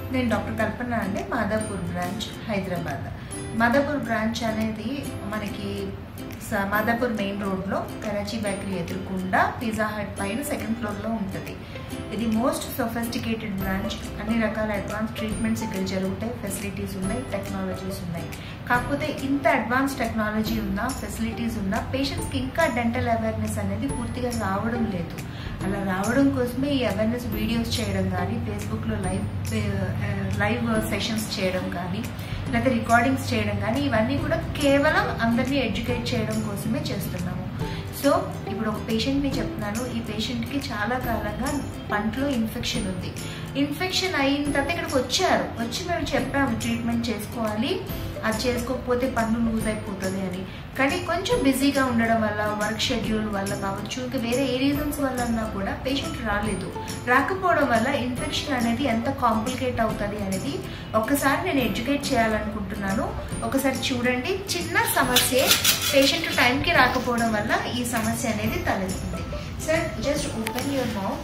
నేను డాక్టర్ కల్పన అండి Madhapur branch Hyderabad Madhapur branch అనేది మనకి స- మాదాపూర్ మెయిన్ రోడ్లో కరాచీ బేకరీ ఎదురుకుండా పిజ్జా హట్ పైన సెకండ్ ఫ్లోర్లో ఉంటుంది ఇది మోస్ట్ సొఫిస్టికేటెడ్ బ్రాంచ్ అన్ని రకాల అడ్వాన్స్ ట్రీట్మెంట్స్ ఇక్కడ జరుగుతాయి ఫెసిలిటీస్ ఉన్నాయి టెక్నాలజీస్ ఉన్నాయి కాకపోతే ఇంత అడ్వాన్స్ టెక్నాలజీ ఉన్నా ఫెసిలిటీస్ ఉన్నా పేషెంట్స్కి ఇంకా డెంటల్ అవేర్నెస్ అనేది పూర్తిగా రావడం లేదు అలా రావడం కోసమే ఈ అవేర్నెస్ వీడియోస్ చేయడం కానీ ఫేస్బుక్లో లైవ్ లైవ్ సెషన్స్ చేయడం కానీ లేకపోతే రికార్డింగ్స్ చేయడం కానీ ఇవన్నీ కూడా కేవలం అందరినీ ఎడ్యుకేట్ చేయడం కోసమే చేస్తున్నాము సో ఇప్పుడు ఒక పేషెంట్ని చెప్తున్నాను ఈ పేషెంట్కి చాలా కాలంగా పంటలో ఇన్ఫెక్షన్ ఉంది ఇన్ఫెక్షన్ అయిన తర్వాత ఇక్కడికి వచ్చారు వచ్చి మేము చెప్పాము ట్రీట్మెంట్ చేసుకోవాలి అది చేసుకోకపోతే పన్ను లూజ్ అయిపోతుంది అని కానీ కొంచెం బిజీగా ఉండడం వల్ల వర్క్ షెడ్యూల్ వల్ల కావచ్చు ఇంకా వేరే ఏ రీజన్స్ వల్ల అన్నా కూడా పేషెంట్ రాలేదు రాకపోవడం వల్ల ఇన్ఫెక్షన్ అనేది ఎంత కాంప్లికేట్ అవుతుంది అనేది ఒక్కసారి నేను ఎడ్యుకేట్ చేయాలనుకుంటున్నాను ఒకసారి చూడండి చిన్న సమస్య పేషెంట్ టైంకి రాకపోవడం వల్ల ఈ సమస్య అనేది తలెత్తుంది sir just open your mouth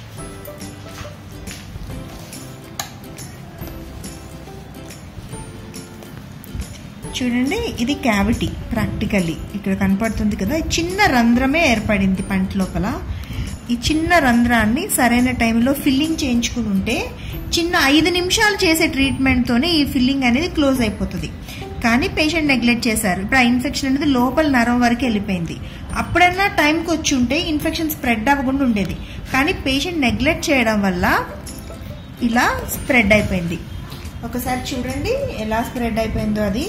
చూడండి ఇది క్యావిటీ ప్రాక్టికల్లీ ఇక్కడ కనపడుతుంది కదా ఈ చిన్న రంధ్రమే ఏర్పడింది పంట లోపల ఈ చిన్న రంధ్రాన్ని సరైన టైంలో ఫిల్లింగ్ చేయించుకుని ఉంటే చిన్న ఐదు నిమిషాలు చేసే ట్రీట్మెంట్తోనే ఈ ఫిల్లింగ్ అనేది క్లోజ్ అయిపోతుంది కానీ పేషెంట్ నెగ్లెక్ట్ చేశారు ఇప్పుడు ఆ ఇన్ఫెక్షన్ అనేది లోపల నరం వరకు వెళ్ళిపోయింది అప్పుడన్నా టైంకి వచ్చి ఉంటే ఇన్ఫెక్షన్ స్ప్రెడ్ అవ్వకుండా ఉండేది కానీ పేషెంట్ నెగ్లెక్ట్ చేయడం వల్ల ఇలా స్ప్రెడ్ అయిపోయింది ఒకసారి చూడండి ఎలా స్ప్రెడ్ అయిపోయిందో అది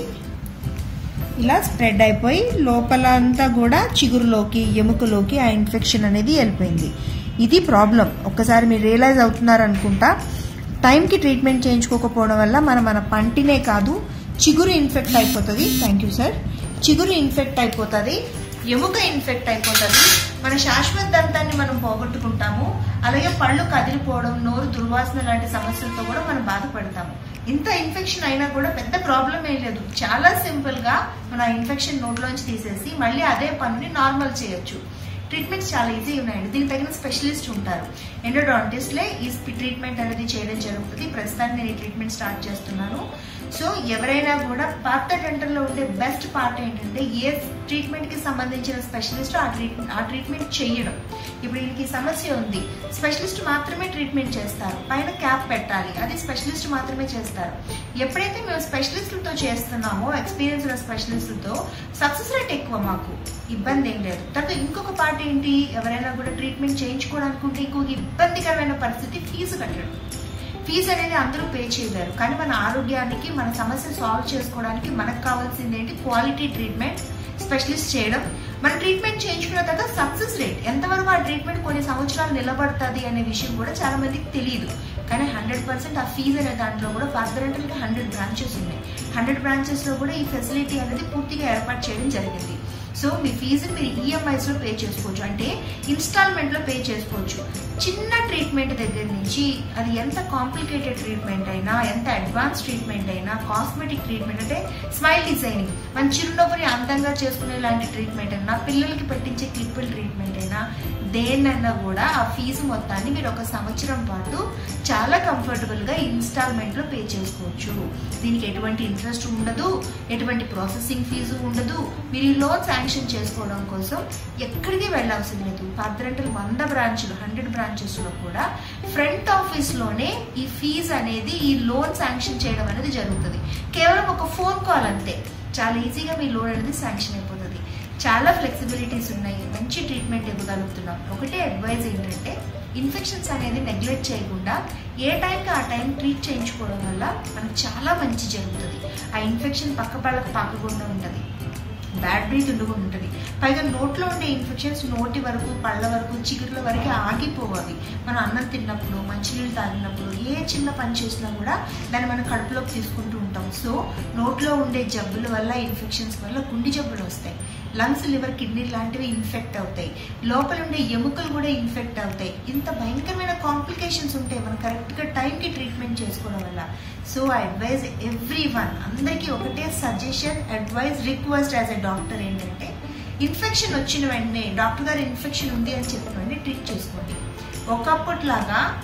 ఇలా స్ప్రెడ్ అయిపోయి లోపల అంతా కూడా చిగురులోకి ఎముకలోకి ఆ ఇన్ఫెక్షన్ అనేది వెళ్ళిపోయింది ఇది ప్రాబ్లం ఒక్కసారి మీరు రియలైజ్ అవుతున్నారు అనుకుంటా టైంకి ట్రీట్మెంట్ చేయించుకోకపోవడం వల్ల మన మన పంటినే కాదు చిగురు ఇన్ఫెక్ట్ అయిపోతుంది థ్యాంక్ యూ సార్ చిగురు ఇన్ఫెక్ట్ అయిపోతుంది ఎముక ఇన్ఫెక్ట్ అయిపోతుంది మన శాశ్వత దంతాన్ని మనం పోగొట్టుకుంటాము అలాగే పళ్ళు కదిలిపోవడం నోరు దుర్వాసన లాంటి సమస్యలతో కూడా మనం బాధపడతాము ఇంత ఇన్ఫెక్షన్ అయినా కూడా పెద్ద ప్రాబ్లం ఏం లేదు చాలా సింపుల్ గా మన ఇన్ఫెక్షన్ నోట్లోంచి తీసేసి మళ్ళీ అదే పనుని నార్మల్ చేయొచ్చు ట్రీట్మెంట్స్ చాలా ఈజీ ఉన్నాయండి దీనికి తగిన స్పెషలిస్ట్ ఉంటారు ఎండోడాంటిస్ట్లే ఈ ట్రీట్మెంట్ అనేది చేయడం జరుగుతుంది ప్రస్తుతానికి నేను ఈ ట్రీట్మెంట్ స్టార్ట్ చేస్తున్నాను సో ఎవరైనా కూడా పాత డెంటల్లో ఉండే బెస్ట్ పార్ట్ ఏంటంటే ఏ ట్రీట్మెంట్ కి సంబంధించిన స్పెషలిస్ట్ ఆ ట్రీట్మెంట్ ఆ ట్రీట్మెంట్ చేయడం ఇప్పుడు దీనికి సమస్య ఉంది స్పెషలిస్ట్ మాత్రమే ట్రీట్మెంట్ చేస్తారు పైన క్యాప్ పెట్టాలి అది స్పెషలిస్ట్ మాత్రమే చేస్తారు ఎప్పుడైతే మేము స్పెషలిస్టులతో చేస్తున్నామో ఎక్స్పీరియన్స్ ఉన్న స్పెషలిస్టులతో సక్సెస్ రేట్ ఎక్కువ మాకు ఇబ్బంది ఏం లేదు తర్వాత ఇంకొక పార్ట్ ఏంటి ఎవరైనా కూడా ట్రీట్మెంట్ చేయించుకోవడానికి ఇంకొక ఇబ్బందికరమైన పరిస్థితి ఫీజు కట్టడం ఫీజు అనేది అందరూ పే చేయలేరు కానీ మన ఆరోగ్యానికి మన సమస్య సాల్వ్ చేసుకోవడానికి మనకు కావాల్సింది ఏంటి క్వాలిటీ ట్రీట్మెంట్ స్పెషలిస్ట్ చేయడం మన ట్రీట్మెంట్ చేయించుకున్న తర్వాత సక్సెస్ రేట్ ఎంతవరకు ఆ ట్రీట్మెంట్ కొన్ని సంవత్సరాలు నిలబడుతుంది అనే విషయం కూడా చాలా మందికి తెలియదు కానీ హండ్రెడ్ పర్సెంట్ ఆ ఫీజు అనే దాంట్లో కూడా ఫర్దర్ హండ్రెడ్ బ్రాంచెస్ ఉన్నాయి హండ్రెడ్ బ్రాంచెస్లో కూడా ఈ ఫెసిలిటీ అనేది పూర్తిగా ఏర్పాటు చేయడం జరిగింది సో మీ ఫీజు మీరు ఈఎంఐస్లో పే చేసుకోవచ్చు అంటే ఇన్స్టాల్మెంట్లో పే చేసుకోవచ్చు చిన్న ట్రీట్మెంట్ దగ్గర నుంచి అది ఎంత కాంప్లికేటెడ్ ట్రీట్మెంట్ అయినా ఎంత అడ్వాన్స్ ట్రీట్మెంట్ అయినా కాస్మెటిక్ ట్రీట్మెంట్ అంటే స్మైల్ డిజైనింగ్ మన చిరునవ్వుని అందంగా చేసుకునే లాంటి ట్రీట్మెంట్ అయినా పిల్లలకి పెట్టించే క్లిప్పుల్ ట్రీట్మెంట్ అయినా దేన్నైనా కూడా ఆ ఫీజు మొత్తాన్ని మీరు ఒక సంవత్సరం పాటు చాలా కంఫర్టబుల్గా ఇన్స్టాల్మెంట్లో పే చేసుకోవచ్చు దీనికి ఎటువంటి ఇంట్రెస్ట్ ఉండదు ఎటువంటి ప్రాసెసింగ్ ఫీజు ఉండదు మీరు ఈ లోన్ శాంక్షన్ చేసుకోవడం కోసం ఎక్కడికి వెళ్ళవసరం లేదు పద్దరంటలు వంద బ్రాంచ్లు హండ్రెడ్ బ్రాంచెస్లో కూడా ఫ్రంట్ ఆఫీస్లోనే ఈ ఫీజు అనేది ఈ లోన్ శాంక్షన్ చేయడం అనేది జరుగుతుంది కేవలం ఒక ఫోన్ కాల్ అంతే చాలా ఈజీగా మీ లోన్ అనేది శాంక్షన్ అయిపోతుంది చాలా ఫ్లెక్సిబిలిటీస్ ఉన్నాయి మంచి ట్రీట్మెంట్ ఇవ్వగలుగుతున్నాం ఒకటే అడ్వైజ్ ఏంటంటే ఇన్ఫెక్షన్స్ అనేది నెగ్లెక్ట్ చేయకుండా ఏ టైంకి ఆ టైం ట్రీట్ చేయించుకోవడం వల్ల మనకు చాలా మంచి జరుగుతుంది ఆ ఇన్ఫెక్షన్ పక్క పళ్ళకు పాకకుండా ఉంటుంది బ్యాడ్ బ్రీత్ ఉండకుండా ఉంటుంది పైగా నోట్లో ఉండే ఇన్ఫెక్షన్స్ నోటి వరకు పళ్ళ వరకు చిగుర్ల వరకు ఆగిపోవాలి మనం అన్నం తిన్నప్పుడు మంచినీళ్ళు తాగినప్పుడు ఏ చిన్న పని చేసినా కూడా దాన్ని మనం కడుపులోకి తీసుకుంటూ ఉంటాం సో నోట్లో ఉండే జబ్బుల వల్ల ఇన్ఫెక్షన్స్ వల్ల గుండె జబ్బులు వస్తాయి లంగ్స్ లివర్ కిడ్నీ లాంటివి ఇన్ఫెక్ట్ అవుతాయి లోపల ఉండే ఎముకలు కూడా ఇన్ఫెక్ట్ అవుతాయి ఇంత భయంకరమైన కాంప్లికేషన్స్ ఉంటాయి మనం కరెక్ట్గా టైంకి ట్రీట్మెంట్ చేసుకోవడం వల్ల so I advise every one అందరికీ ఒకటే suggestion advise request as a doctor ఏంటంటే ఇన్ఫెక్షన్ వచ్చిన వెంటనే డాక్టర్ గారు ఇన్ఫెక్షన్ ఉంది అని చెప్పిన వెంటనే ట్రీట్ చేసుకోండి ఒకప్పటిలాగా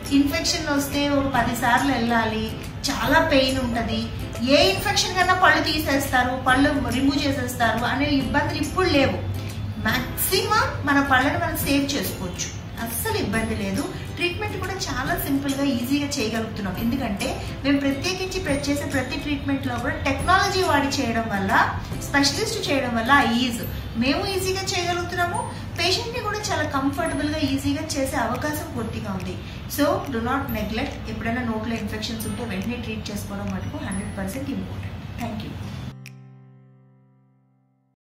ఇన్ఫెక్షన్ వస్తే ఒక పది సార్లు వెళ్ళాలి చాలా పెయిన్ ఉంటుంది ఏ ఇన్ఫెక్షన్ కన్నా పళ్ళు తీసేస్తారు పళ్ళు రిమూవ్ చేసేస్తారు అనే ఇబ్బందులు ఇప్పుడు లేవు మాక్సిమం మన పళ్ళని మనం సేవ్ చేసుకోవచ్చు అస్సలు ఇబ్బంది లేదు ట్రీట్మెంట్ కూడా చాలా సింపుల్ గా ఈజీగా చేయగలుగుతున్నాం ఎందుకంటే మేము ప్రత్యేకించి ప్ర- చేసే ప్రతి ట్రీట్మెంట్ లో కూడా టెక్నాలజీ వాడి చేయడం వల్ల స్పెషలిస్ట్ చేయడం వల్ల ఈజ్ మేము ఈజీగా చేయగలుగుతున్నాము పేషెంట్ ని కూడా చాలా కంఫర్టబుల్ గా ఈజీగా చేసే అవకాశం పూర్తిగా ఉంది సో డు నాట్ నెగ్లెక్ట్ ఎప్పుడైనా నోట్లో ఇన్ఫెక్షన్స్ ఉంటే వెంటనే ట్రీట్ చేసుకోవడం మటుకు hundred percent important thank you